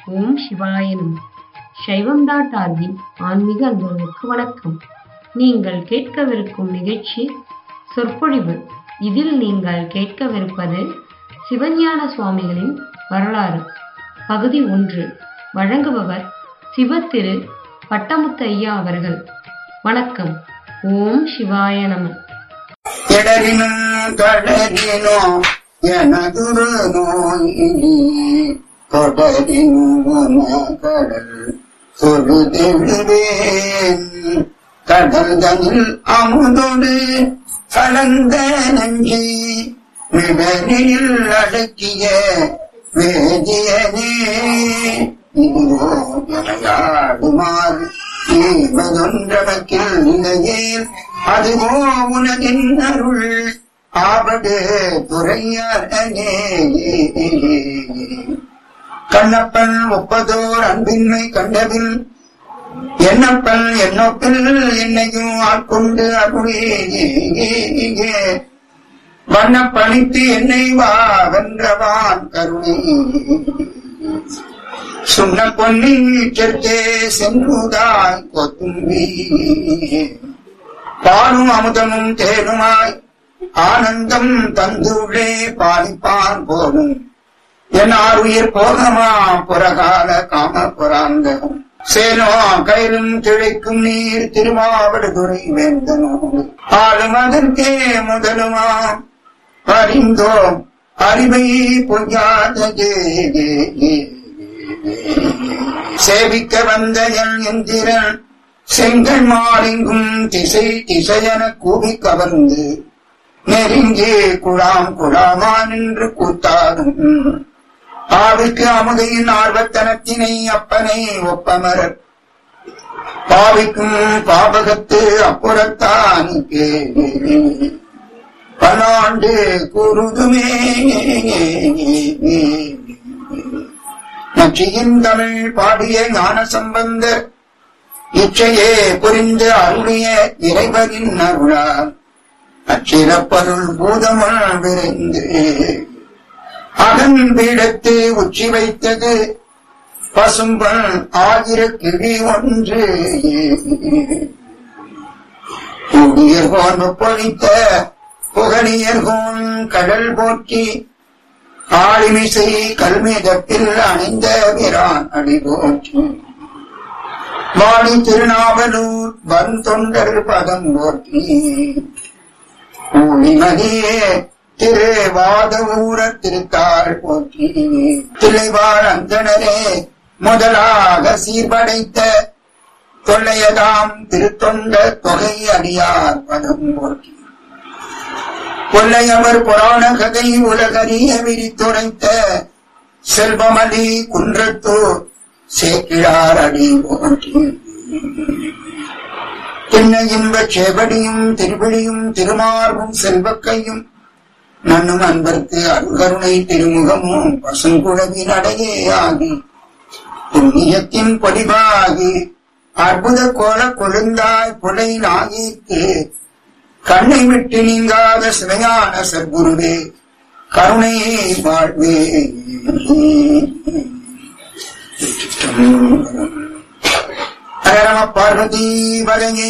ஓம் சிவாய நம சைவம் டாட் ஆர்கின் ஆன்மீக அன்பர்களுக்கு வணக்கம் நீங்கள் கேட்கவிருக்கும் நிகழ்ச்சி சொற்பொழிவு இதில் நீங்கள் கேட்கவிருப்பது சிவஞான சுவாமிகளின் வரலாறு பகுதி ஒன்று வழங்குபவர் சிவத்திரு பட்டமுத்து ஐயா அவர்கள் வணக்கம் ஓம் சிவாய நம இடரினும் கடலினோ எனதுரு நோய் தொடரினும் கடல் தொழுதெழுவேன் கடல் தனில் அமுதோடு கலந்த நஞ்சி நிழலில் அடக்கிய வேதியனே இதோ எனையாடுமாறு ஈவதொன்றமக்கில் இல்லையேல் அதுவோ உனதின் அருள் ஆவடு துறையனே கண்ணப்பன் ஒப்பதோர் அன்பின்மை கண்டதில் என்னப்பன் என்னொப்பில் என்னையும் ஆட்கொண்டு அருளே வண்ணப்பணித்து என்னை வா வென்றவான் கருணை சுண்ண பொன்னின் செற்கே சென்றுதாய் கொத்தும்பி பாலும் அமுதமும் தேனுமாய் ஆனந்தம் தந்துள்ளே பாலிப்பான் போலும் என் ஆறுயிர் போகமா புறகால காம புறாந்தகம் சேனோ கயிறும் திளைக்கும் நீர் திருமாவடுதுறை வேந்தனோ ஆளும் அதற்கே முதலுமா அறிந்தோம் அறிவை பொய்யாதே சேவிக்க வந்த என் எந்திரன் செங்கல் மாறிங்கும் திசை திசையன கூடி கவர்ந்து நெருங்கி குழாம் குழாமா நின்று கூத்தாடும் ஆவிக்கு அமுதையின் ஆர்வத்தனத்தினை அப்பனை ஒப்பமரர் பாவிக்கும் பாபகத்து அப்புறத்தான் பல்லாண்டு கூறுதுமே நச்சியின் தமிழ் பாடிய ஞான சம்பந்தர் இச்சையே புரிந்து அருளிய இறைவனின் அருளால் அச்சிறப்பருள் பூதமுள் விரைந்து அதன் பீடத்து உச்சி வைத்தது பசும்பல் ஆகிர கிழி ஒன்று புதியர்கோன் பொழித்த புகழியர்கோன் கடல் போற்றி ஆளிமிசை கல்மேகத்தில் அணிந்த பிரான் அடி போற்றி வாணி திருநாவலூர் வன் தொண்டர் பதம் போற்றி ஊழிமதியே திரு வாத ஊர திருத்தாள் போற்றி திளைவாழ் அந்தனரே முதலாக சீர்படைத்த தொல்லையதாம் திருத்தொண்ட தொகை அடியார் பதம் போற்றி கொல்லையவர் புராண கதை உலகறிய விரித்துரைத்த செல்வமதி குன்றத்தூர் சேக்கிழார் அடி போற்றி திண்ண இன்ப செவடியும் திருவிழியும் திருமார்பும் செல்வக்கையும் நன்னும் அன்பர்க்கு அருகருணை திருமுகமும் பசுங்குழவின் அடையே ஆகி புண்ணியத்தின் பொடிவாகி அற்புத கோல கொழுந்தாய் புலை நாகிக்கு கண்ணை விட்டு நீங்காத சிவையான சர்க்குருவே கருணையே வாழ்வே ஹரம பார்வதி வரையே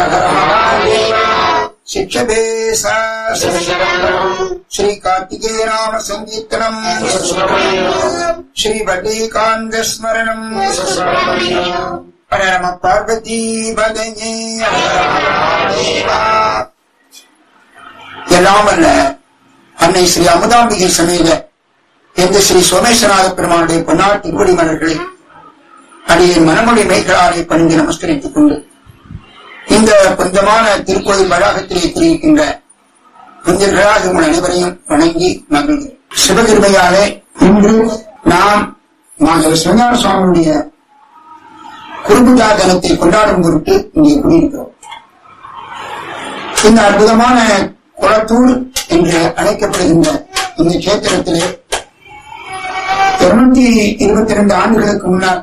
शिक्षभेश श्री कार्तिकेय नाम संकीर्तनम श्री वल्लीकांत स्मरणम परम पार्वती भगये எல்லாம் அல்ல அன்னை ஸ்ரீ அமுதாம்பிகை சமேத எந்த ஸ்ரீ சோமேஸ்வரநாத பெருமானுடைய பொன்னார் திருவடி மலர்களை அடியின் மனமொழி மேய்களாரை பணிந்து நமஸ்கரித்துக் கொண்டு இந்த புனிதமான திருக்கோயில் வளாகத்திலே தெரிவிக்கின்ற புனிதர்களாக உங்கள் அனைவரையும் வணங்கி மகிழ்ந்து சிவகிருமையாலே இன்று நாம் நாங்கள் சிவஞான சுவாமியுடைய குறும்புதா தினத்தை கொண்டாடும் பொருட்டு இங்கே கூடியிருக்கிறோம் இந்த அற்புதமான குளத்தூர் என்று அழைக்கப்படுகின்ற இந்த கஷேத்திரத்திலே இருநூத்தி இருபத்தி இரண்டு ஆண்டுகளுக்கு முன்னால்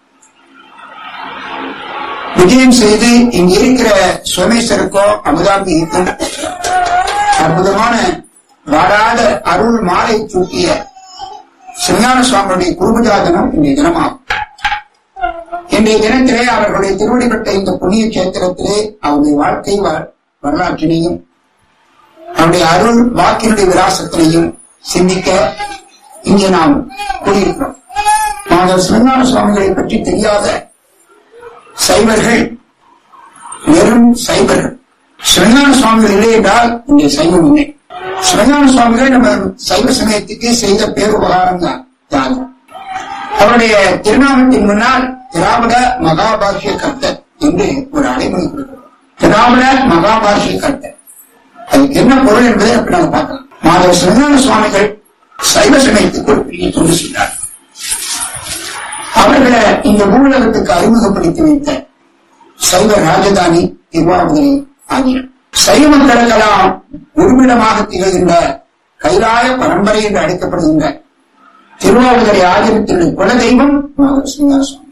விஜயம் செய்து இங்க இருக்கிற சோமேஸ்வருக்கும் அமுதாம்பிக்கும் அற்புதமான வாடாத அருள் மாலை சூட்டிய சிவஞான சுவாமியுடைய குருபஜாதனம் இன்றைய தினமாகும் இன்றைய தினத்திலே அவர்களுடைய திருவடிப்பட்ட இந்த புண்ணிய கஷேத்திரத்திலே அவருடைய வாழ்க்கை வ- வரலாற்றினையும் அவருடைய அருள் வாக்கினுடைய விலாசத்தினையும் சிந்திக்க இங்கே நாம் கூடியிருக்கிறோம் மாதவ சிவஞான சுவாமிகளை பற்றி தெரியாத சைவர்கள் வெறும் சைவர்கள் சிவஞான சுவாமிகள் இல்லை என்றால் இங்கே சைவம் இல்லை சிவஞான சுவாமிகள் நம்ம சைவ சமயத்துக்கு செய்த பேருபகாரம் தான் தியாகம் அவருடைய திருநாமத்தின் முன்னால் திராவிட மகாபாஷ்ய கர்த்தர் என்று ஒரு அடைமொழி கொடுக்கிறோம் திராவிட மகாபாஷ்ய கர்த்தர் அதுக்கு என்ன பொருள் என்பதை அப்ப நாங்க பார்க்கலாம் மாதவ சிவஞான சுவாமிகள் சைவ சமயத்துக்கு ஒரு பெரிய தொண்டு செய்தார் அவர்களை இந்த ஊடகத்துக்கு அறிமுகப்படுத்தி வைத்த சைவ ராஜதானி திருவாவூரை ஆகியம் சைவ மக்களுக்கெல்லாம் உருமிடமாக திகழ்கின்ற கைலாய பரம்பரை என்று அழைக்கப்படுகின்ற திருவாவூரை ஆகியத்தினுடைய குலதெய்வம் மாதவ சிவஞான சுவாமி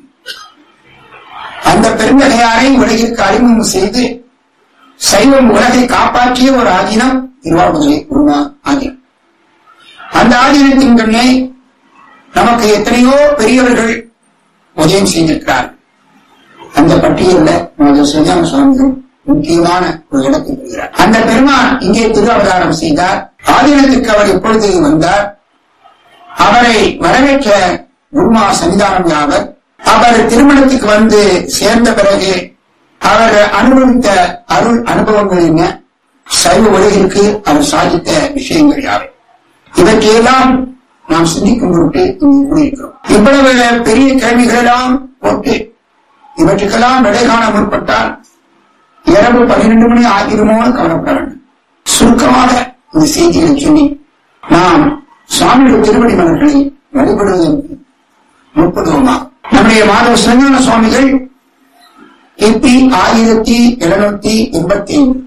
அந்த பெருந்தகையாரை உலகிற்கு அறிமுகம் செய்து சைவம் உலகை காப்பாற்றிய ஒரு ஆதீனம் திருவாவூரை குருமா ஆதீனம் அந்த ஆதீனத்தின் கண்ணே நமக்கு எத்தனையோ பெரியவர்கள் உதயம் செய்திருக்கிறார்கள் அந்த பட்டியலில் நமது சுஜான சுவாமிகள் முக்கியமான ஒரு இடத்தை பெறுகிறார் அந்த பெருமான் இங்கே திருவவதாரம் செய்தார் ஆதீனத்துக்கு அவர் எப்பொழுது வந்தார் அவரை வரவேற்ற குருமா சன்னிதானம் யாவர் அவர் திருமணத்துக்கு வந்து சேர்ந்த பிறகு அவர் அனுபவித்த அருள் அனுபவங்கள் என்ன சைவ உலகிற்கு அவர் சாதித்த விஷயங்கள் யாவை இவற்றையெல்லாம் நாம் சிந்திக்கும் பொருட்டு இங்கு கூடியிருக்கிறோம் இவ்வளவு பெரிய கேள்விகளெல்லாம் போட்டு இவற்றுக்கெல்லாம் விடை காண முற்பட்டால் இரவு பன்னிரண்டு மணி ஆகிருமோன்னு கவலைப்பட வேண்டும் சுருக்கமாக இந்த செய்திகளை சொல்லி நாம் சுவாமியுடைய திருவடி மலர்களை வழிபடுவதற்கு முற்படுவோமா நம்முடைய மாதவ சிவஞான சுவாமிகள் கிபி ஆயிரத்தி எழுநூத்தி எண்பத்தி ஐந்து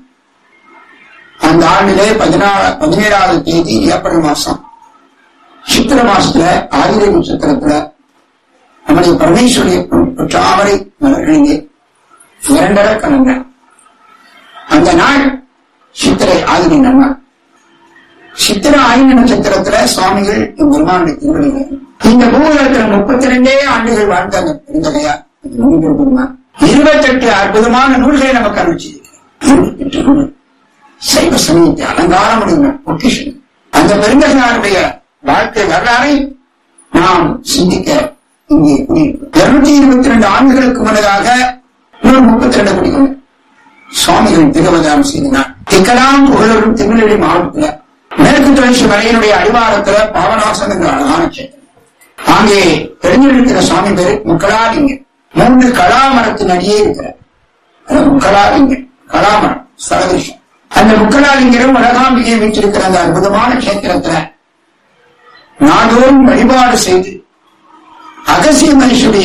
அந்த ஆண்டிலே பதினாறு பதினேழாவது தேதி ஏப்ரல் மாசம் சித்திர மாசத்துல ஆயிர நட்சத்திரத்துல நம்முடைய பரமேஸ்வரிய தாமரை மலர்களிலே இரண்டரை கலந்த அந்த நாள் சித்திரை ஆதிரி நாள் சித்திர ஆயுத நட்சத்திரத்துல சுவாமிகள் பெருமானுடைய திருவடிகள் இந்த பூவுலகத்தில் முப்பத்தி ரெண்டே ஆண்டுகள் வாழ்ந்த அந்த பெருந்தகையா பெருமான் இருபத்தெட்டு அற்புதமான நூல்களை நமக்கு அனுப்பிச்சிருக்கிறார் சைவ சமயத்தை அலங்காரமுடைய பொக்கிஷன் அந்த பெருந்தகையாருடைய வாழ்க்கை வரலாறை நாம் சிந்திக்க இங்கே கூடியிருக்கிறோம் இருநூத்தி இருபத்தி ரெண்டு ஆண்டுகளுக்கு முன்னதாக நூறு முப்பத்தி ரெண்டு குடிகள் சுவாமிகள் திருவதாரம் செய்தனர் திக்கலாம் புகழரும் திருநெல்வேலி மாவட்டத்துல மேற்கு தொடர்ச்சி மலையினுடைய அடிவாரத்துல பாவநாசம் என்ற அழகான சேத்திரம் அங்கே தெரிஞ்சிருக்கிற சுவாமி பேரு முக்கலாலிங்க மூன்று கலாமரத்தின் அடியே இருக்கிறார் அது முக்கலாலிங்க கலாமரம் சலகிருஷ்ணன் அந்த முக்கலாலிங்கரும் அழகாம்பிகை வீற்றிருக்கிற அந்த அற்புதமான கஷேத்திரத்துல நாடோறும் வழிபாடு செய்து அகசிய மனுஷுடைய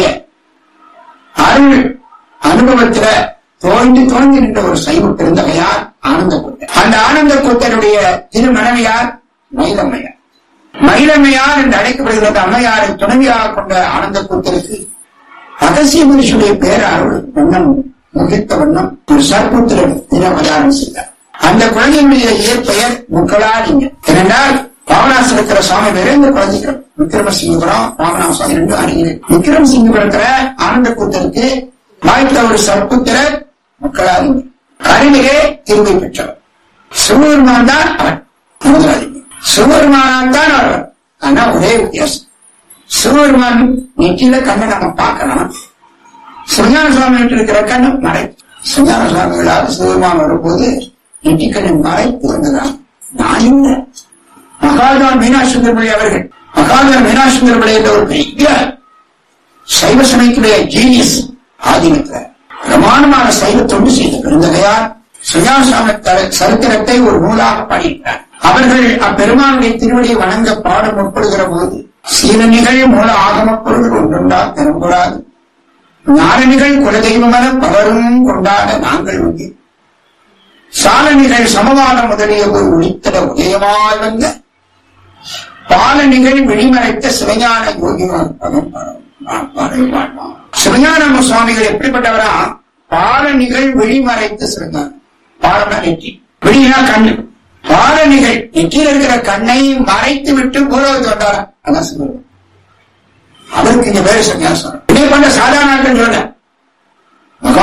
அருள் அனுபவத்துல தோய்ந்து தோய்ந்து நின்ற ஒரு சைவ பெருந்தகையார் ஆனந்த கூத்தர் அந்த ஆனந்த கூத்தருடைய திருமனைவியார் மயிலம்மையார் மயிலம்மையார் என்று அழைக்கப்படுகிற அந்த அம்மையாரை துணைவியாக கொண்ட ஆனந்த கூத்தருக்கு அகசிய மனுஷுடைய பேரருள் வண்ணம் முகித்த வண்ணம் ஒரு சர்புத்திரன் தினவதாரம் செய்தார் அந்த குழந்தையினுடைய இயற்பெயர் முக்கலாலிங்க ஏனென்றால் பாவனாசம் இருக்கிற சுவாமி பேரு இந்த குழந்தைக்கு விக்ரமசிங்கபுரம் பாவனாசம் ரெண்டு அருகில் விக்ரமசிங்கபுரத்துல ஆனந்த கூத்தருக்கு வாய்த்த ஒரு சர்புத்திரர் முக்கலாலிங்க அருகிலே திரும்பி பெற்றவர் சிவபெருமான் தான் அவன் முதலாளிங்க சிவபெருமானால் தான் அவர் ஆனா ஒரே வித்தியாசம் சிவபெருமான் நெற்றியில கண்ணை நம்ம பார்க்கலாம் சுஞான சுவாமி இருக்கிற கண்ணு மறை சுஞான சுவாமிகளால் சிவபெருமான் வரும்போது நெற்றிக்கண்ணை மறைத்து வந்ததான் நான் இல்லை மகாதான் மீனாசுந்தரபிள்ளை அவர்கள் மகாதான் மீனாசுந்தரபிள்ளை என்ற ஒரு பெரிய சைவ சமயத்துடைய ஜீனியஸ் ஆதீனத்துல பிரமாணமான சைவ தொண்டு செய்த பெருந்தகையார் சுயாசாம சரித்திரத்தை ஒரு நூலாக பாடியிருக்கிறார் அவர்கள் அப்பெருமானுடைய திருவடியை வணங்க பாட முற்படுகிற போது சீரணிகள் மூல ஆகமப் பொருள் ஒன்றுண்டா பெறக்கூடாது ஞானணிகள் குலதெய்வமென பலரும் கொண்டாட நாங்கள் உண்டு சாலனிகள் சமவாதம் முதலிய ஒரு ஒளித்தட உதயமாய் வந்த பாலனிகள் விழிமறைத்த சிவஞான யோகிவான் பதம் வாழ்வான் சிவஞான சுவாமிகள் எப்படிப்பட்டவரா பாலனிகள் விழிமறைத்த சிவஞானம் பாலனா நெற்றி விழினா கண்ணு பாலனிகள் நெற்றியில் இருக்கிற கண்ணை மறைத்து விட்டு பூலகத்தை வந்தாரா அதான் சொல்லுவார் அவருக்கு இங்க வேறு சன்னியாசம் இதே பண்ண சாதாரண ஆட்கள் சொல்ல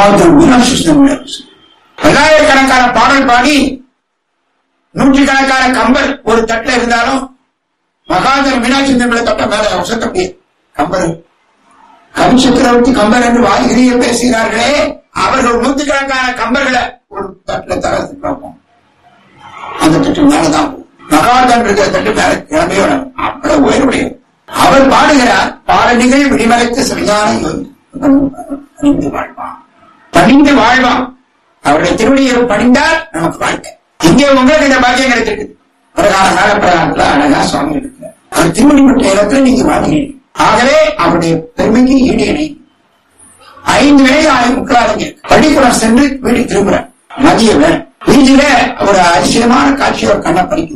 மகாதேவ் மீனாட்சி சுவாமி பல்லாயிரக்கணக்கான பாடல் பாடி நூற்றுக்கணக்கான கம்பர் ஒரு தட்டுல இருந்தாலும் மகாதேவ் மீனாட்சி சுந்தரங்களை தட்ட மேல வசத்தப்படி கம்பர் கவி சக்கரவர்த்தி கம்பர் என்று வாய்கிரியை பேசுகிறார்களே அவர்கள் நூற்றுக்கணக்கான கம்பர்களை ஒரு தட்டுல தரத்து பார்ப்போம் அந்த தட்டு மேலதான் மகாதன் இருக்கிற தட்டு மேல கிளம்பியோட அவ்வளவு உயர்வுடையது அவர் பாடுகிறார் பாடலிகள் விடிமலைத்து சரியான யோகி பணிந்து வாழ்வான் பணிந்து வாழ்வான் அவருடைய திருவடியை பணிந்தால் நமக்கு வாழ்க்கை இங்கே உங்களுக்கு இந்த பாக்கியம் கிடைச்சிருக்கு பிரகார கால பிரகாரத்துல அழகா சுவாமி இருக்கிறார் அவர் திருமணிப்பட்ட இடத்துல நீங்க வாழ்கிறீங்க ஆகவே அவருடைய பெருமைக்கு ஈடு இணை ஐந்து வேலை ஆயிரம் முக்கலாதீங்க பள்ளிக்கூடம் சென்று வீடு திரும்புறார் மதிய வேலை வீதியில ஒரு அதிசயமான காட்சி ஒரு கண்ணை பறிக்குது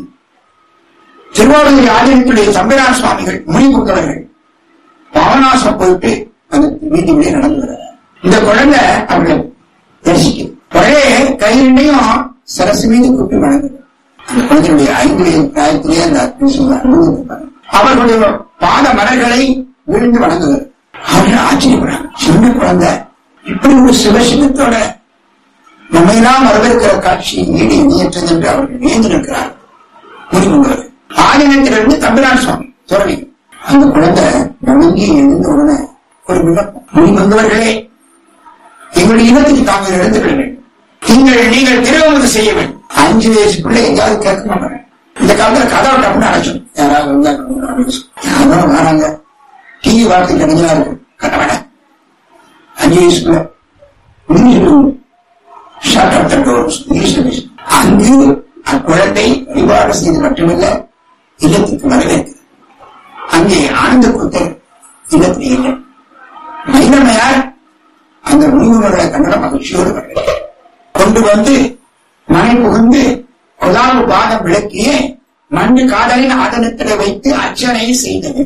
திருவாரூர் ஆலயத்துடைய தம்பிரான் சுவாமிகள் முனிபுத்தவர்கள் பாவனாசம் போயிட்டு அந்த வீதியிலே நடந்து வர்றார் இந்த குழந்தை அவர்களை தரிசிக்கும் உடனே கையிலையும் சரசு மீது கூப்பி வணங்குது அந்த குழந்தையுடைய ஐந்து வயது பிராயத்திலே அந்த அனுபவிப்பார் அவர்களுடைய பாத மலர்களை விழுந்து வணங்குகிறார் அவர்கள் ஆச்சரியப்படுறாங்க சின்ன குழந்தை இப்படி ஒரு சிவசிவத்தோட நம்மையெல்லாம் வரவேற்கிற காட்சி ஈடு இணையற்றது என்று அவர்கள் வியந்து நிற்கிறார் முனிமுங்கர் ஆதினத்திலிருந்து தம்பிரான் சுவாமி துறவி அந்த குழந்தை வணங்கி எழுந்த உடனே ஒரு விண்ணப்பம் முனிமுங்கவர்களே எங்களுடைய இனத்துக்கு தாங்கள் எழுந்துவிட வேண்டும் நீங்கள் நீங்கள் திருவமுது செய்ய வேண்டும் அஞ்சு வயசு பிள்ளை எங்கேயாவது கேட்க மாட்டாங்க இந்த காலத்துல கதவை டப்புன்னு அடைச்சோம் யாராவது வந்தா யாரும் வராங்க டிவி வார்த்தை கிடைஞ்சா இருக்கு கட்ட வேண்டாம் அஞ்சு வயசு பிள்ளை முடிஞ்சு short of the doors English அங்கு அக்குழந்தை வழிபாடு செய்து மட்டுமல்ல இல்லத்துக்கு வரவேற்கிறது அங்கே ஆனந்த கூத்தர் இல்லத்தில் இல்லை மைனமையார் அந்த முனிவர்களை கண்டன மகிழ்ச்சியோடு வரவேற்கிறார் கொண்டு வந்து மனை புகுந்து கொலாவு பாதம் விளக்கிய மண்ணு காதலின் ஆதனத்தில வைத்து அர்ச்சனை செய்தது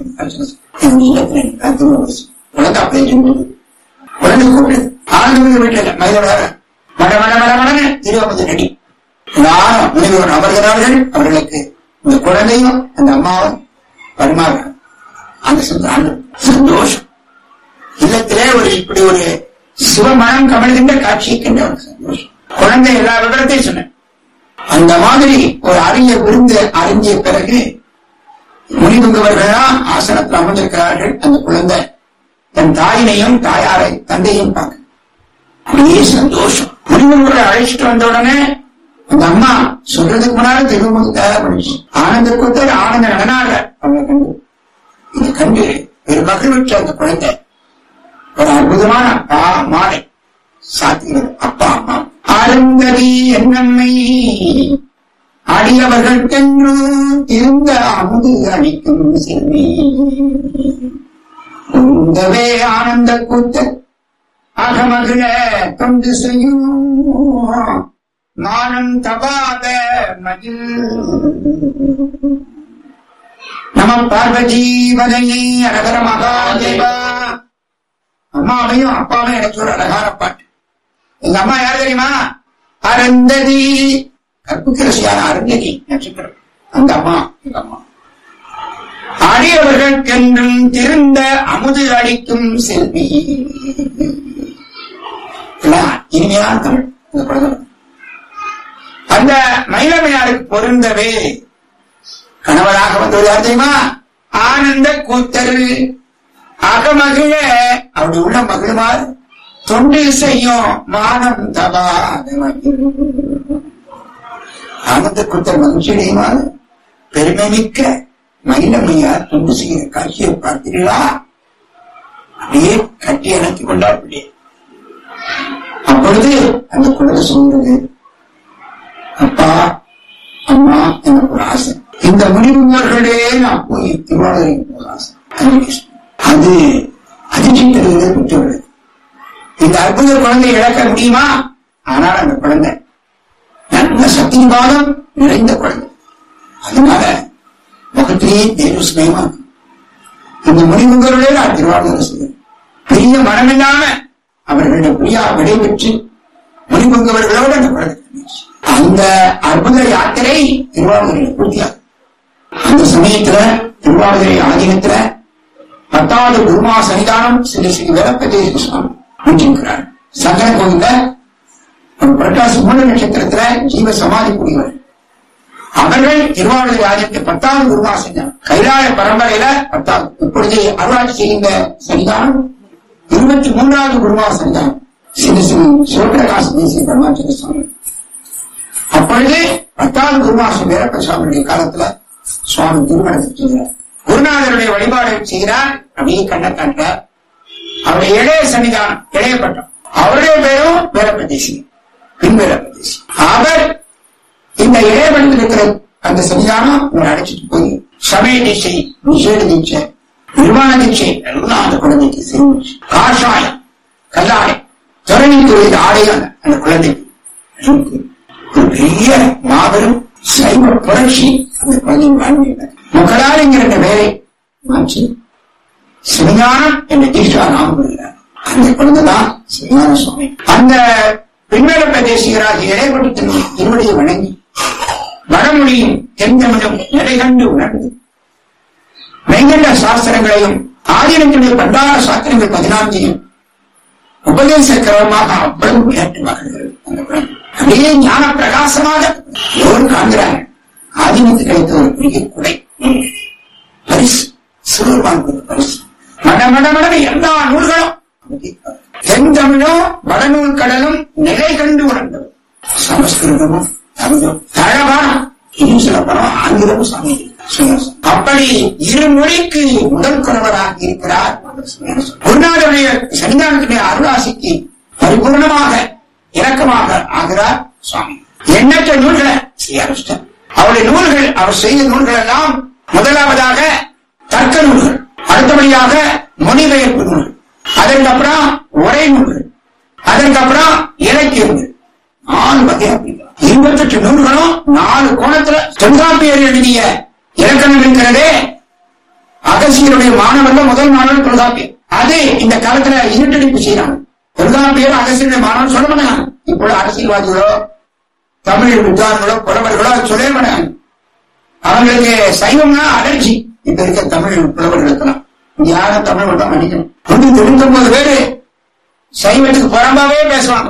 குழந்தை அப்படியே இருந்தது குழந்தை கூப்பிடுது ஆனந்த வீட்டில் மயிலோட மட மட மட மடன்னு திருவம்பது நடி நானும் முனிவர் அமர்கிறார்கள் அவர்களுக்கு இந்த குழந்தையும் அந்த அம்மாவும் பரிமாறுறாங்க அந்த சொந்த- அந்த சந்தோஷம் இல்லத்திலே ஒரு இப்படி ஒரு சிவமனம் கமழ்கின்ற காட்சியை கண்ட ஒரு சந்தோஷம் குழந்தை எல்லா விவரத்தையும் சொன்னேன் அந்த மாதிரி ஒரு அரிய விருந்து அறிஞ்சிய பிறகு முனிவுங்கவர்கள்லாம் ஆசனத்தில் அமர்ந்திருக்கிறார்கள் அந்த குழந்தை தன் தாயினையும் தாயாரை தந்தையும் பார்க்க அப்படியே சந்தோஷம் முனிவர்களை அழைச்சிட்டு வந்த உடனே அந்த அம்மா சொல்றதுக்கு முன்னால திரும்ப தயார் பண்ணிச்சு ஆனந்த கூத்தர் ஆனந்த நடனாக அவங்க கண்டு இது கண்டு ஒரு மகிழ்ச்சி அந்த குழந்தை ஒரு அற்புதமான அப்பா மாலை சாத்தியது அப்பா அம்மா ஆரந்ததி என்னம்மை அடியவர்களுக்கென்றும் இருந்த அமுது அளிக்கும் செல்வி உந்தவே ஆனந்த கூத்தர் அகமகிழ தொண்டு செய்யும் மானம் தபாத மகிழ் நம பார்வதி வதையை அழகர மகாதேவா அம்மாவையும் அப்பாவையும் எனக்கு ஒரு அழகான பாட்டு எங்க அம்மா யார் தெரியுமா அருந்ததி கற்புக்கரசியான அருந்ததி நட்சத்திரம் அந்த அம்மா எங்க அம்மா அடியவர்களுக்கென்றும் திருந்த அமுது அளிக்கும் செல்வி எல்லாம் இனிமையான தமிழ் இந்த படம் அந்த மயிலமையாருக்கு பொருந்தவே கணவராக வந்தது யார் தெரியுமா ஆனந்த கூத்தர் அகமகிழ அவருடைய உள்ள மகிழுமாறு தொண்டு செய்யும் மானம் தபா ஆனந்த கூத்தர் மகிழ்ச்சியடையுமாறு பெருமை மிக்க மயிலம்மையார் தொண்டு செய்கிற காட்சியை பார்த்தீர்களா அப்படியே கட்டி அணைத்துக் கொண்டார் பிள்ளை அப்பொழுது அந்த குழந்தை சொன்னது அப்பா அம்மா எனக்கு ஒரு ஆசை இந்த முனிவர்களே நான் போய் திருவாரூரில் போக ஆசை அது அதிர்ச்சி தருவதை பெற்றோர்கள் இந்த அற்புத குழந்தை இழக்க முடியுமா ஆனால் அந்த குழந்தை நல்ல சக்திவாதம் நிறைந்த குழந்தை அதனால முகத்திலேயே தேவஸ்மயமா இருக்கும் இந்த முனிவர்களே நான் திருவாரூர் செய்வேன் பெரிய மனமில்லாம அவர்களுடைய பிரியா விடைபெற்று முனிபங்கவர்களோடு அந்த குழந்தை இருந்துச்சு. அந்த அற்புத யாத்திரை திருவாரூரில் பூர்த்தியாகும் அந்த சமயத்துல திருவாரூரை ஆதீனத்துல பத்தாவது குருமா சன்னிதானம் ஸ்ரீ ஸ்ரீ வீரப்பதேச சுவாமி வீட்டிருக்கிறார் சங்கர கோயில்ல ஒரு புரட்டாசி மூல நட்சத்திரத்துல ஜீவ சமாதி கூடியவர் அவர்கள் திருவாவூர் ராஜ்யத்தை பத்தாவது குருவா செஞ்சாங்க கைலாய பரம்பரையில பத்தாவது இப்பொழுது அருளாட்சி செய்கின்ற சன்னிதானம் இருபத்தி மூன்றாவது குருவா செஞ்சாங்க சிறு சிறு சிவபிரகாச தேசிய பரமாச்சாரிய சுவாமி அப்பொழுது பத்தாவது குருமாசம் வீரப்பிரசாமியுடைய காலத்துல சுவாமி திருமணத்தை செய்கிறார் குருநாதருடைய வழிபாடு செய்கிறார் அப்படியே கண்ண காட்ட அவருடைய இளைய சன்னிதானம் இளைய பட்டம் அவருடைய பேரும் வீரப்பிரதேசி பின் வீரப்பிரதேசி அவர் இந்த இளையபடியில் இருக்கிற அந்த சன்னிதானம் இவர் அழைச்சிட்டு போய் சமய தீட்சை விசேட தீட்சை நிர்வாண தீட்சை எல்லாம் அந்த குழந்தைக்கு செய்து காஷாயம் கல்லாடை துறவி தொழில் ஆடையான அந்த குழந்தைக்கு இருக்கு. ஒரு பெரிய மாபெரும் சைவ புரட்சி அந்த குழந்தையின் வாழ்வில் முகலாளிங்கிற இந்த வேலை மாற்றி சிவஞானம் என்ற தீஷா நாமம் வருகிறார் அந்த குழந்தைதான் சிவஞான சுவாமி அந்த பின்வர பிரதேசிகராக இடைப்பட்டு திருவடியை வணங்கி வடமொழியும் தென்தமிழும் நிலை கண்டு உணர்ந்து மெய்கண்ட சாஸ்திரங்களையும் ஆதீனத்துடைய பண்டார சாஸ்திரங்கள் பதினான்கையும் உபதேச கிரமமாக அவ்வளவு கேட்டு மகிழ்கிறது அந்த குழந்தை அப்படியே ஞான பிரகாசமாக எவரும் காண்கிறாங்க ஆதீனத்துக்கு கிடைத்த ஒரு பெரிய குடை பரிசு சிறுபான் பரிசு மட மட மட எல்லா நூல்களும் தென்தமிழும் வடநூல் கடலும் நிலை கண்டு உணர்ந்தது சமஸ்கிருதமும் தமிழும் தழபானம் இன்னும் சில படம் ஆங்கிலமும் சாமி அப்படி இரு மொழிக்கு முதல் குறவராக இருக்கிறார் குருநாதருடைய சன்னிதானத்துடைய அருளாசிக்கு பரிபூர்ணமாக இரக்கமாக ஆகிறார் சுவாமி எண்ணற்ற நூல்களை செய்ய ஆரம்பிச்சிட்டார் அவருடைய நூல்கள் அவர் செய்த நூல்கள் எல்லாம் முதலாவதாக தர்க்க நூல்கள் அடுத்தபடியாக மொழிபெயர்ப்பு நூல்கள் அதற்கப்புறம் உரை நூல்கள் அதற்கப்புறம் இலக்கியங்கள் நாலு வகையா பிரிக்கலாம். இருபத்தெட்டு நூல்களும் நாலு கோணத்துல தொல்காப்பியர் எழுதிய இலக்கணம் இருக்கிறதே அகசியருடைய மாணவர்கள் முதல் மாணவர் தொல்காப்பியர் அது இந்த காலத்துல இருட்டடிப்பு செய்யறாங்க தொல்காப்பியர் அகசியருடைய மாணவன் சொல்ல மாட்டாங்க இப்பொழுது அரசியல்வாதிகளோ தமிழ் வித்வான்களோ புலவர்களோ அதை சொல்லவே மாட்டாங்க அவங்களுக்கு சைவம்னா அலர்ஜி இப்ப இருக்க தமிழ் புலவர்களுக்கெல்லாம் யாரும் தமிழ் தான் மன்னிக்கணும் ஒன்று தொண்ணூத்தி பேரு சைவத்துக்கு புறம்பாவே பேசுவாங்க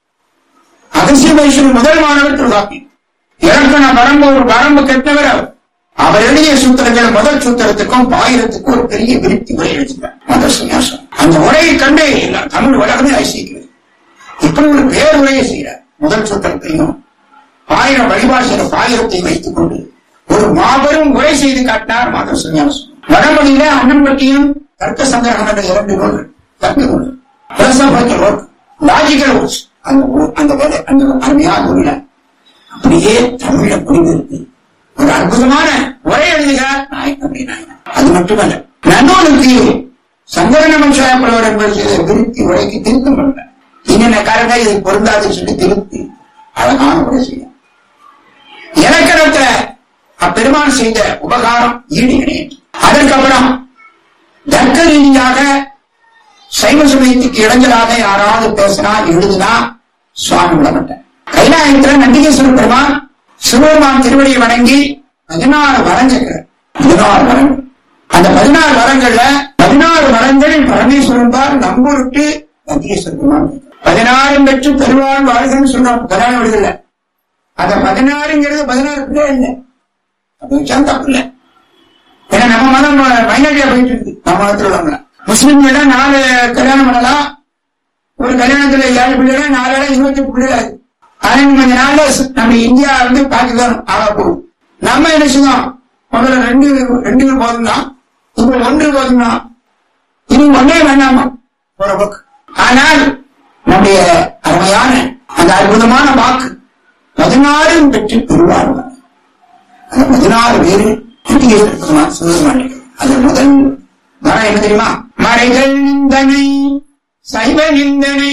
அகசிய வைஷ்ணவ முதல் மாணவர் தொல்காப்பி இலக்கண வரம்பு ஒரு வரம்பு கெட்டவர் அவர் அவர் எழுதிய சூத்திரங்கள் முதல் சூத்திரத்துக்கும் பாயிரத்துக்கும் ஒரு பெரிய விருத்தி உரை எழுதினார் முதல் சன்னியாசம் அந்த உரையை கண்டு எல்லா தமிழ் உலகமே ஐசிக்கிறது இப்படி ஒரு பேர் உரையை செய்கிறார் முதல் சூத்திரத்தையும் ஆயிரம் வழிபாடு பாயிரத்தை வைத்துக் கொண்டு ஒரு மாபெரும் உரை செய்து காட்டினார் மாதவ சன்னியாசம் வடமொழியில அன்னம்பட்டியும் தர்க்க சங்கிரகம் என்ற இரண்டு நூல்கள் தர்க்க நூல் பிலசபிக்கல் ஒர்க் லாஜிக்கல் ஒர்க்ஸ் அந்த ஊ- அந்த வேலை அந்த அருமையான நூல்ல அப்படியே தமிழ புரிந்திருக்கு ஒரு அற்புதமான உரை எழுதுகிறார் நாயக் அப்படின்னாங்க அது மட்டுமல்ல நன்னூலுக்கு சங்கரன மனுஷாயப்படுவர் என்பது செய்த திருப்தி உரைக்கு திருத்தம் பண்ணல இன்னென்ன காரணம் இது பொருந்தாதுன்னு சொல்லி திருப்தி அழகான உரை செய்யும் இலக்கணத்துல அப்பெருமான் செய்த உபகாரம் ஈடு இணையற்றது அதற்கப்புறம் தர்க்க ரீதியாக சைவ சமயத்துக்கு இடைஞ்சலாக யாராவது பேசினா எழுதுனா சுவாமி விடமாட்டார் கைலாயத்துல நந்திகேஸ்வர பெருமான் சிவபெருமான் திருவடியை வணங்கி பதினாறு வரங்கள் பதினாறு வரங்கள் அந்த பதினாறு வரங்கள்ல பதினாறு வரங்கள் பரமேஸ்வரன் தான் நம்பூருக்கு நந்திகேஸ்வர பெருமான் பதினாறும் பெற்று பெருமாள் வாழ்கன்னு சொல்றான் பதினாறு விடுதல அந்த பதினாறுங்கிறது பதினாறு பேர் இல்லை அப்படி வச்சா தப்பு இல்லை ஏன்னா நம்ம மதம் மைனாரிட்டியா போயிட்டு இருக்கு நம்ம மதத்துல உள்ளவங்க முஸ்லிம்கள் நாலு கல்யாணம் பண்ணலாம் ஒரு கல்யாணத்துல ஏழு பிள்ளைகள் நாலு இடம் இருபத்தி பிள்ளைகள் ஆனா இன்னும் கொஞ்ச நாள்ல சு- நம்ம இந்தியா வந்து பாகிஸ்தான் ஆக போகும் நம்ம என்ன செய்வோம் முதல்ல ரெண்டு ரெண்டு போதும் தான் இப்ப ஒன்று போதும் தான் இனி ஒன்னே வேண்டாமா போற போக்கு ஆனால் நம்முடைய அருமையான அந்த அற்புதமான வாக்கு பதினாறும் பெற்று பெறுவார்கள் அந்த பதினாறு பேரு நந்திகேஸ்வரர் சிவபெருமான் அது முதல் மரம் என்ன தெரியுமா மறைகள் நிந்தனை சைவ நிந்தனை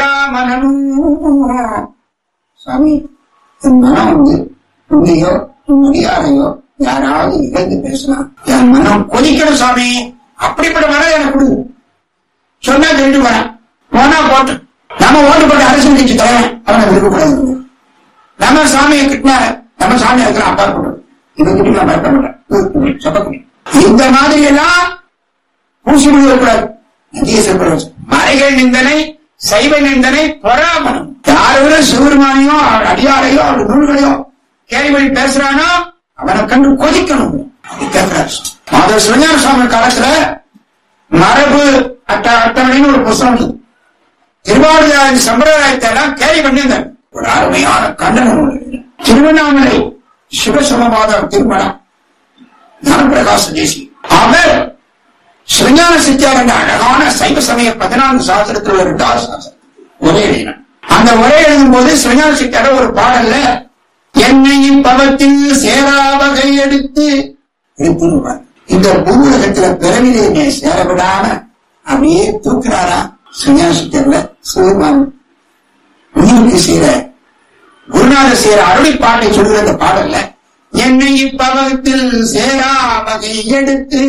பொறாமனும் சாமி என் மனம் வந்து உன்னையோ மரியாதையோ யாராவது இழந்து பேசலாம் என் மனம் கொதிக்கணும் சாமி அப்படிப்பட்ட மனம் எனக்கு கொடு சொன்னா தெரிஞ்சு வரேன் போனா போட்டு நம்ம ஓட்டு போட்ட அரசியல் கட்சி தலைவன் அவனை விருப்பக்கூடாது நம்ம சாமியை கிட்டினா நம்ம சாமி இருக்கிற அப்பா போடுறது இதை கிட்ட நான் பயப்பட மாட்டேன் சப்பக்குடி இந்த மாதிரி எல்லாம் பூசி விடக்கூடாது நந்திய சொல்றது மறைகள் நிந்தனை சைவ நிந்தனை பொறாமணம் யாரும் சிவருமானையோ அவர் அடியாரையோ அவர் நூல்களையோ கேள்வி பேசுறானோ அவனை கண்டு கொதிக்கணும் அப்படி கேட்கிறார் மாதவ சிவஞான சுவாமி காலத்துல மரபு அட்ட அட்டவணைன்னு ஒரு புத்தகம் இருக்கு. திருவாரூர் சம்பிரதாயத்தை எல்லாம் கேள்வி பண்ணியிருந்தார் ஒரு அருமையான கண்டனம் ஒன்று இருக்கு. திருவண்ணாமலை சிவசமபாத திருமணம் ஞானப்பிரகாச தேசி அவர் சிவஞான சித்தியார் என்ற அழகான சைவ சமய பதினான்கு சாஸ்திரத்தில் ஒரு ரெண்டாவது சாஸ்திரம் ஒரே எழுதினார் அந்த ஒரே எழுதும் போது சிவஞான சித்தியார ஒரு பாடல்ல என்னையும் பவத்தில் சேராவகை எடுத்து எடுத்துருவார் இந்த பூவுலகத்துல பிறவிலே என்னை சேர விடாம அப்படியே தூக்குறாரா சிவஞான சித்தியார்ல சிவபெருமான் உயிருக்கு செய்யற குருநாதர் செய்யற அருளி பாட்டை சொல்கிற அந்த பாடல்ல என்னை இப்பவத்தில் சேரா வகை எடுத்து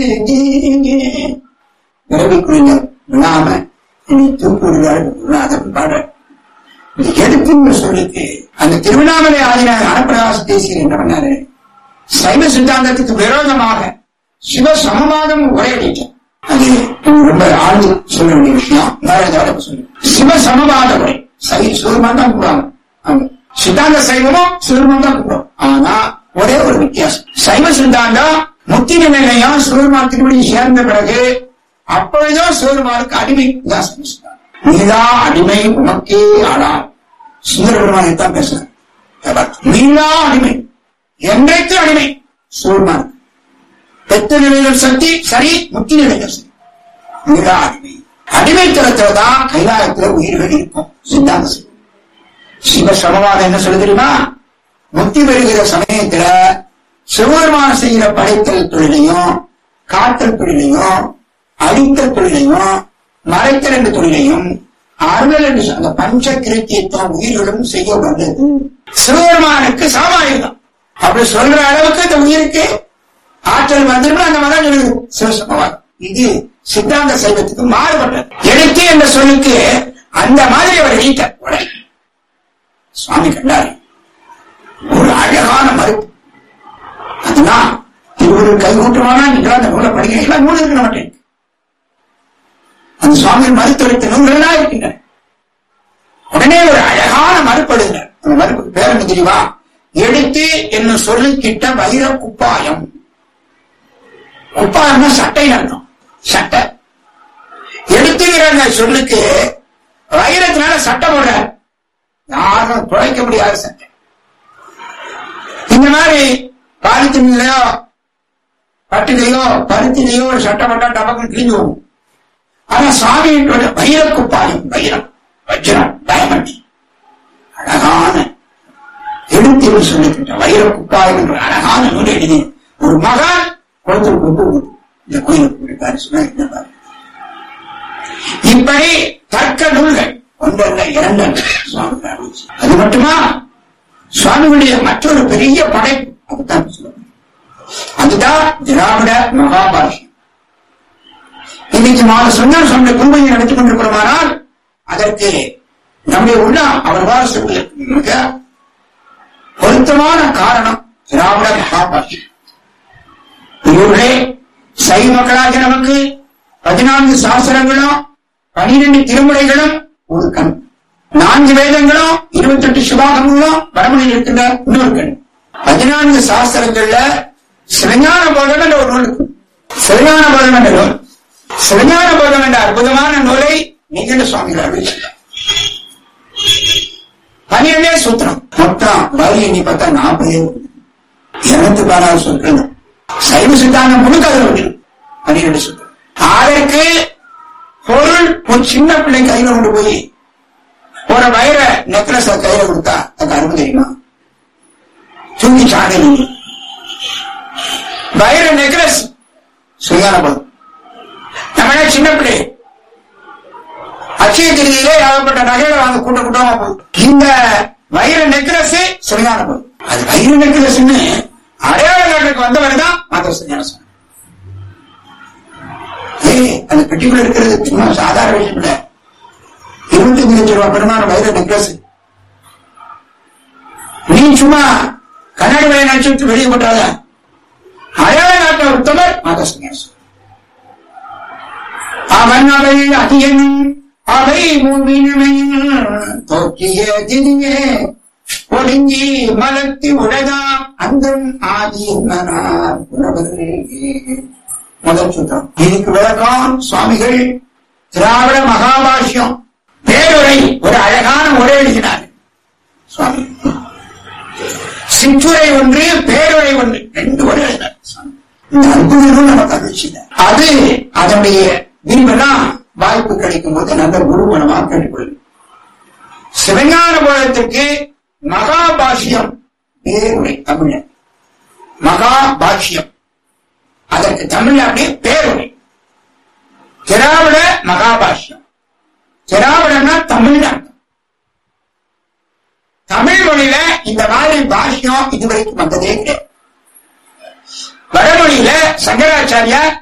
பிறவிக்குரிய விழாம என்னை தூக்குகிறார் குருநாதன் பாடல் இது எடுத்துன்னு சொல்லிட்டு அந்த திருவண்ணாமலை ஆதினார் அனப்பிரகாச தேசியர் என்ன பண்ணாரு சைவ சித்தாந்தத்துக்கு விரோதமாக சிவ சமவாதம் உரையடித்தார் அது ரொம்ப ஆழ்ந்து சொல்ல வேண்டிய விஷயம் வேற சொல்லு சிவ சமவாத உரை சை சிவருமான் தான் கூடுவாங்க அவங்க சித்தாந்த சைவமும் சிவருமான் தான் கூடுவோம் ஆனா ஒரே ஒரு வித்தியாசம் சைவ சித்தாந்தம் முத்தி நிலையம் சிவருமான் திருவடி சேர்ந்த பிறகு அப்பொழுதும் சிவருமானுக்கு அடிமை தான் சைவ நீதா அடிமை உனக்கே ஆளா சுந்தர பெருமானைத்தான் பேசுறேன் நீதா அடிமை என்றைக்கு அடிமை சிவருமான் பெத்த நிலைகள் சக்தி சரி முத்தி நிலைகள் சரி நீதா அடிமை அடிமைத்தனத்துல தான் கைலாயத்துல உயிர்கள் இருக்கும் சித்தாந்த சிவம் சிவ சமவாதம் என்ன சொல்ல தெரியுமா முக்தி பெறுகிற சமயத்துல சிவபெருமான செய்கிற படைத்தல் தொழிலையும் காத்தல் தொழிலையும் அழித்தல் தொழிலையும் மறைத்தல் என்ற தொழிலையும் அருள் என்று சொன்ன அந்த பஞ்ச கிருத்தியத்துவம் உயிர்களும் செய்ய வந்தது சிவபெருமானுக்கு சமமாயுதம் அப்படி சொல்ற அளவுக்கு இந்த உயிருக்கு ஆற்றல் வந்துடும் அந்த மதம் சொல்லுது சிவசமவாதம் இது சித்தாந்த சைவத்துக்கு மாறுபட்டது எழுத்து என்ற சொல்லுக்கு அந்த மாதிரி அவர் நீட்டார் உடனே சுவாமி கண்டார் ஒரு அழகான மறுப்பு அதுதான் இவரு கைகூட்டுவானா நீங்கள் அந்த நூலை படிக்கிறீங்க எல்லாம் நூல் இருக்க மாட்டேன் அந்த சுவாமி மறுத்து வைத்த நூல்கள்லாம் இருக்கின்றன உடனே ஒரு அழகான மறுப்பு எழுதினார் அந்த மறுப்புக்கு பேர் என்ன தெரியுமா எழுத்து என்னும் சொல்லிக்கிட்ட வைர குப்பாயம் குப்பாயம்னா சட்டை அர்த்தம் சட்டை எழுத்துங்கிற அந்த சொல்லுக்கு வைரத்தினால சட்டை போடுற யாரும் துளைக்க முடியாத சட்டை இந்த மாதிரி பாலித்தீன்லயோ பட்டுலையோ பருத்திலையோ ஒரு சட்டை போட்டா டபக்கு கிழிஞ்சு போகும் ஆனா சாமியோட வைர குப்பாயம் வைரம் வஜ்ரம் டைமண்ட் அழகான எழுத்தில் சொல்லிக்கிட்ட வைர குப்பாயம் என்ற அழகான நூல் எழுதி ஒரு மகான் குளத்தில் கொண்டு இந்த கோயிலுக்கு போயிருக்காரு சொன்னா என்ன பாரு. இப்படி தர்க்க நூல்கள் ஒன்றல்ல இரண்டல்ல சுவாமி அறிவிச்சு. அது மட்டுமா சுவாமிகளுடைய மற்றொரு பெரிய படைப்பு அதுதான் சொல்லுவாங்க அதுதான் திராவிட மகாபாரதம் இன்னைக்கு நாலு சொன்ன சொன்ன கும்பையை நடத்திக் கொண்டிருக்கிறோமானால் அதற்கு நம்முடைய உள்ள அவர் வாரசுகளுக்கு மிக பொருத்தமான காரணம் திராவிட மகாபாரதம் இவர்களே சைவ மக்களாகிய நமக்கு பதினான்கு சாஸ்திரங்களும் பனிரெண்டு திருமுறைகளும் ஒரு கண் நான்கு வேதங்களும் இருபத்தெட்டு சிவாகங்களும் வடமொழியில் இருக்கின்ற இன்னொரு கண் பதினான்கு சாஸ்திரங்கள்ல சிவஞான போதம் என்ற ஒரு நூல் இருக்கு. சிவஞான போதம் என்ற நூல் சிவஞான போதம் என்ற அற்புதமான நூலை நீங்க சுவாமிகள் அறிவிச்சிருக்கார் பனிரெண்டே சூத்திரம் மொத்தம் வரி எண்ணி பார்த்தா நாற்பது இருநூத்தி பதினாறு சொல்றேன் சைவ சித்தாந்தம் முழுக்க அதில் உண்டு பனிரெண்டு சூத்திரம் அதற்கு பொருள் ஒரு சின்ன பிள்ளை கையில கொண்டு போய் ஒரு வயிற நெக்லஸ் கையில கொடுத்தா அதுக்கு அருமை தெரியுமா தூங்கி சாணி வயிறு நெக்லஸ் சுயான போதும் நம்ம சின்ன பிள்ளை அச்சய திருதியிலே ஏகப்பட்ட நகைகளை வாங்க கூட்ட கூட்டமா போகுது இந்த வைர நெக்லஸ் சுயான போதும் அது வைர நெக்லஸ்ன்னு அடையாள நாட்டுக்கு வந்தவர் தான் மாதவ சன்னியாச சுவாமி ஏய் அந்த பெட்டிக்குள்ள இருக்கிறது சும்மா சாதாரண விஷயம் இல்ல இருபத்தஞ்சு லட்சம் ரூபாய் பெருமான வைர நெக்லஸ் நீ சும்மா கண்ணாடி வரைய நினைச்சு வெளியே போட்டாத அடையாள நாட்டில் உத்தமர் மாதவ சன்னியாசம் அவன் அவை அதிகன் அவை மூவினமையில் தோற்றிய திரியே ஒடுங்கி மலர்த்தி உலகாம் அந்த ஆதி முதல் சுத்தம் இதுக்கு விளக்கம் சுவாமிகள் திராவிட மகாபாஷ்யம் பேருரை ஒரு அழகான உரை எழுதினார் சுவாமி சிற்றுரை ஒன்று பேருரை ஒன்று ரெண்டு உரை எழுதினார் சுவாமி. இந்த அற்புதமும் நமக்கு அருள் அது அதனுடைய விரிவெல்லாம் வாய்ப்பு கிடைக்கும் போது நல்ல குருகுணமா கேட்டுக்கொள்ளும் சிவஞான போலத்துக்கு மகாபாஷ்யம் பேருரை தமிழ் மகாபாஷ்யம் அதற்கு தமிழ் அப்படியே பேருரை திராவிட மகாபாஷ்யம் திராவிடம்னா தமிழ் அர்த்தம் தமிழ் மொழியில இந்த மாதிரி பாஷ்யம் இதுவரைக்கும் வந்ததே கிடையாது வடமொழியில சங்கராச்சாரியார்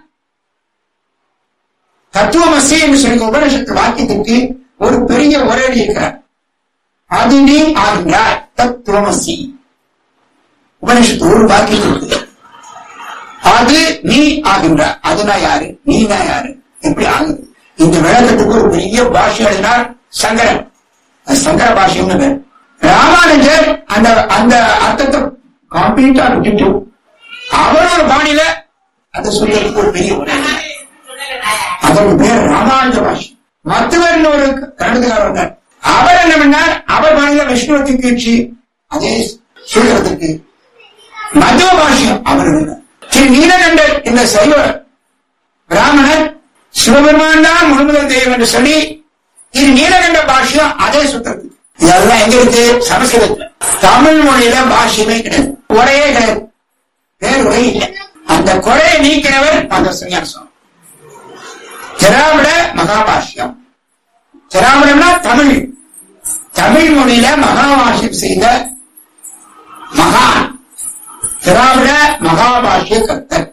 தத்துவமசி என்று சொல்லிய உபனிஷத்து வாக்கியத்திற்கு ஒரு பெரிய உரை இருக்கிறார் அது நீ ஆகின்றாய் தத்துவமசி உபனிஷத்து ஒரு வாக்கியம் இருக்கு அது நீ ஆகின்றாய் அதுனா யாரு நீனா யாரு எப்படி ஆகுது இந்த விளக்கத்துக்கு ஒரு பெரிய பாஷை எழுதினார் சங்கரன் அது சங்கர பாஷைன்னு பேர் ராமானுஜர் அந்த அந்த அர்த்தத்தை கம்ப்ளீட்டா விட்டுட்டு அவரோட பாணியில அதை சொல்லியதுக்கு ஒரு பெரிய உரை எழுதினார். அதற்கு பேர் ராமானுஜ பாஷை மத்துவர் ஒரு கருதுகார் வந்தார் அவர் என்ன பண்ணார் அவர் பாணியில விஷ்ணுவத்தை கீழ்ச்சி அதே சொல்றதுக்கு மதுவ பாஷ்யம் அவர் எழுதினார் ஸ்ரீ நீலகண்டர் இந்த சைவ பிராமணர் சிவபெருமான் தான் முழுமுதல் தெய்வம் என்று சொல்லி இது நீலகண்ட பாஷ்யம் அதே சுத்தது இதெல்லாம் எங்க இருக்கு சமஸ்கிருதத்துல தமிழ் மொழியில பாஷ்யமே கிடையாது குறையே கிடையாது வேறு உரை இல்லை அந்த குறையை நீக்கிறவர் அந்த சன்னியாசம் திராவிட மகாபாஷ்யம் திராவிடம்னா தமிழ் தமிழ் மொழியில மகாபாஷ்யம் செய்த மகான் திராவிட மகாபாஷ்ய கர்த்தர்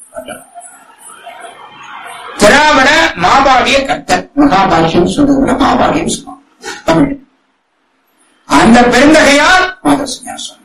திராவிட மாபாடிய கர்த்தர் மகாபாஷ்யம் சொல்றதுல மாபாடியம் சொல்லுவோம் தமிழ் அந்த பெருந்தகையால் மத சன்னியாசம்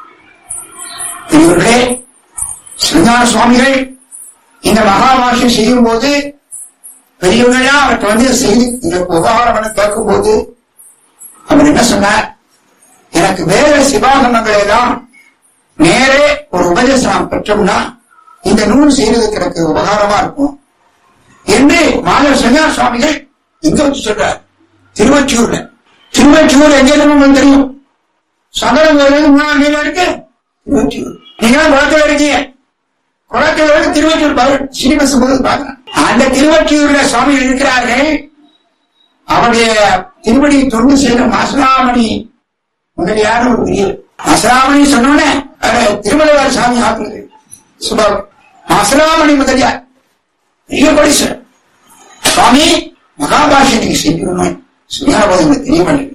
இவர்களே சிவஞான சுவாமிகள் இந்த மகாபாஷ்யம் செய்யும் போது பெரியவங்களா அவருக்கு வந்து செய்தி இந்த உபகாரம் பண்ண கேட்கும் போது அவர் என்ன சொன்னார் எனக்கு வேற சிவாகமங்களை எல்லாம் நேரே ஒரு உபதேசம் பெற்றோம்னா இந்த நூல் செய்யறதுக்கு எனக்கு உபகாரமா இருக்கும் என்று மாதவ சன்னியா சுவாமிகள் இங்க வச்சு சொல்றார் திருவொற்றியூர்ல திருவொற்றியூர் எங்க இருக்கு உங்களுக்கு தெரியும் சகலம் மூணாம் நீளம் இருக்கு திருவொற்றியூர் நீங்க குளத்துல இருக்கீங்க குளத்துல இருக்கு திருவொற்றியூர் பாரு ஸ்ரீனிவாச போது பாக்குறேன் அந்த திருவொற்றியூர்ல சுவாமிகள் இருக்கிறார்கள் அவருடைய திருவடி தொண்டு செய்த மாசலாமணி முதலியார் ஒரு பெரிய மாசலாமணி சொன்னோடனே திருமலைவார் சாமி ஆக்குறது சுபா மாசலாமணி முதலியார் பெரிய கோடீஸ்வரர் சுவாமி மகாபாஷை நீங்க செய்யணும் சுயாபோதம் தெரிய மாட்டேங்குது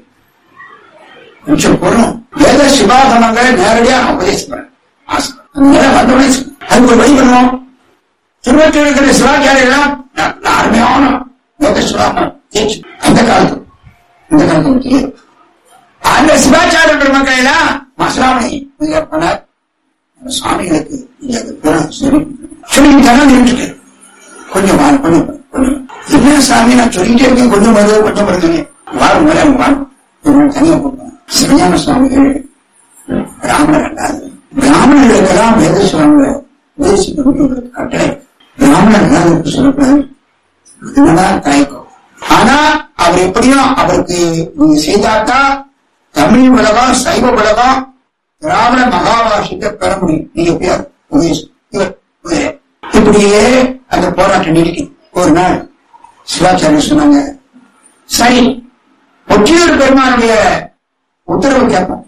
கொஞ்சம் பொருளும் வேத சிவாகமங்களை நேரடியா நான் உபதேசம் பண்ணேன் ஆசை. அதனால வந்தோடனே அதுக்கு ஒரு வழி பண்ணுவோம் திருவற்றில் இருக்கிற சிவாச்சாரியெல்லாம் நல்ல அருமையான வேத சிவாகமம் தேய்ச்சி அந்த காலத்து இந்த காலத்து தெரியும் அந்த சிவாச்சாரிய பெருமக்கள் எல்லாம் மசலாமணி பண்ணார் சுவாமிகளுக்கு இந்த புறம் சொல்லி சொல்லி தானே நின்றுட்டு கொஞ்சம் வாழ கொஞ்சம் கொஞ்சம் என்ன சாமி நான் சொல்லிட்டே இருக்கேன் கொஞ்சம் வருது கொஞ்சம் வருதுங்க வாழும் மேல வாழும் இவங்க தனியா போடுவாங்க சிவஞான சுவாமிகள் பிராமணர் அல்லாது பிராமணர்களுக்கெல்லாம் வேத சுவாமிகளை உபதேசிக்க கட்டளை பிராமணர் அல்லாத சொல்லக்கூடாது இதுதான் தயக்கம் ஆனா அவர் எப்படியும் அவருக்கு நீங்க செய்தாதான் தமிழ் உலகம் சைவ உலகம் திராவிட மகாபாஷத்தை பெற முடியும் நீங்க எப்படியா உபதேசம் இவர் இவரே. இப்படியே அந்த போராட்டம் நீடிக்கும் ஒரு நாள் சிவாச்சாரியர் சொன்னாங்க சரி ஒற்றியூர் பெருமானுடைய உத்தரவு கேட்போம்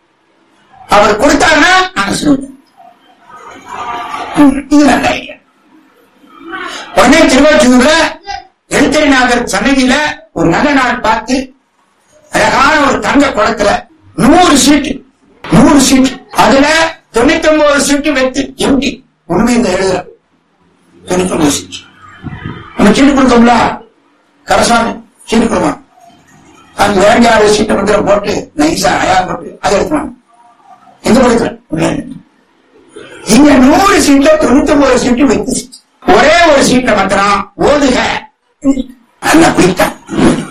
அவர் கொடுத்தாருன்னா நாங்க சொல்லுவோம் ம், இது நல்ல ஐடியா உடனே திருவொற்றியூர்ல எழுத்தறிநாதர் சன்னதியில ஒரு நல்ல நாள் பார்த்து அழகான ஒரு தங்க குளத்துல நூறு சீட்டு நூறு சீட்டு அதுல தொண்ணூத்தி ஒன்பது சீட்டு வைத்து எம்டி உண்மை இந்த எழுதுற தொண்ணூத்தி ஒன்பது சீட்டு நம்ம சீட்டு கொடுத்தோம்ல கரசாமி சீட்டு கொடுப்பான் அந்த வேண்டாத சீட்டை வந்து போட்டு நைசா அயா போட்டு அதை எடுத்துவாங்க எங்க கொடுக்குறேன் இங்க நூறு சீட்ல தொண்ணூத்தி ஒன்பது சீட்டு வைத்து ஒரே ஒரு சீட்டை மாத்திரம் ஓதுக நல்லா குளித்தான்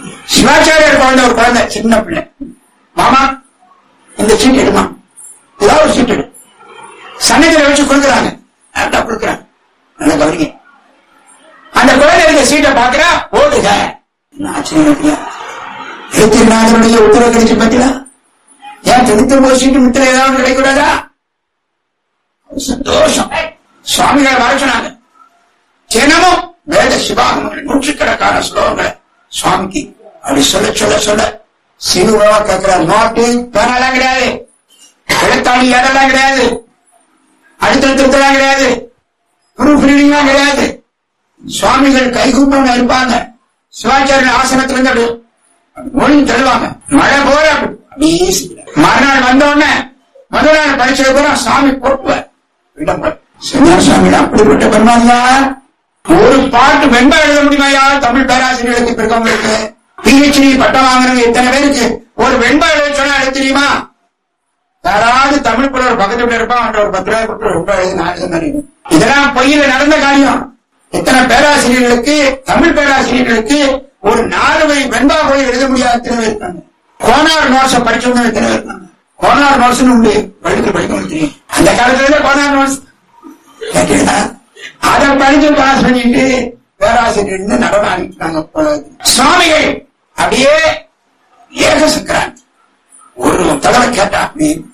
சிவாச்சாரியர் குழந்தை ஒரு குழந்தை சின்ன பிள்ளை மாமா இந்த சீட் எடுமா ஏதாவது ஒரு சீட் எடு சன்னதியில வச்சு கொடுக்குறாங்க கரெக்டா கொடுக்குறாங்க நல்லா கவனிங்க அந்த குழந்தை இந்த சீட்டை பாக்குறா ஓடுக என்ன ஆச்சரியம் இல்லையா எழுத்திருநாதனுடைய உத்தரவு கிடைச்சு பார்த்தீங்களா ஏன் தொண்ணூத்தி ஒன்பது சீட்டு மித்திர ஏதாவது கிடைக்கூடாதா சந்தோஷம் சுவாமிகளை வர சொன்னாங்க தினமும் வேத சிவாகமங்கள் நூற்றுக்கணக்கான ஸ்லோகங்களை சுவாமிக்கு அப்படி சொல்ல சொல்ல சொல்ல சிறுவா கேட்கிறார் நோட்டு பேனெல்லாம் கிடையாது எழுத்தாணி ஏதெல்லாம் கிடையாது அடுத்தடுத்தெல்லாம் கிடையாது ப்ரூஃப் ரீடிங்லாம் கிடையாது சுவாமிகள் கைகூப்பம் இருப்பாங்க சிவாச்சாரிய ஆசனத்துல இருந்து அப்படி மொழி தருவாங்க மழை போல அப்படியே செய்வார். மறுநாள் வந்த உடனே முதல் நாள் பரிசு கூட சாமி போட்டுவார் சுவாமி அப்படிப்பட்ட பெருமாள்யா ஒரு பாட்டு வெண்பா எழுத முடியுமாயா தமிழ் பேராசிரியர்களுக்கு இருக்கவங்களுக்கு பிஹெச்டி பட்டம் வாங்குறவங்க எத்தனை பேருக்கு ஒரு வெண்பா எழுத சொன்னா எழுத தெரியுமா யாராவது தமிழ் புலவர் பக்கத்து வீட்டுல இருப்பான் அவன்கிட்ட ஒரு பத்து ரூபாய் கொடுத்து ரொம்ப எழுதி நான் எழுத மாதிரி இதெல்லாம் பொய்யில நடந்த காரியம் எத்தனை பேராசிரியர்களுக்கு தமிழ் பேராசிரியர்களுக்கு ஒரு நாலு வழி வெண்பா போய் எழுத முடியாத எத்தனை பேர் இருக்காங்க கோனார் நோட்ஸ படிச்சவங்க எத்தனை பேர் இருக்காங்க கோனார் நோட்ஸ்னு உண்டு படித்து படிக்கணும் தெரியும் அந்த காலத்துல கோனார் நோட்ஸ் கேட்டீங்களா அதை படிச்சு பாஸ் பண்ணிட்டு பேராசிரியர் இருந்து நடனம் ஆடிட்டாங்க சுவாமிகள் அப்படியே ஏக சக்கரான் ஒரு தடவை கேட்டா அப்படி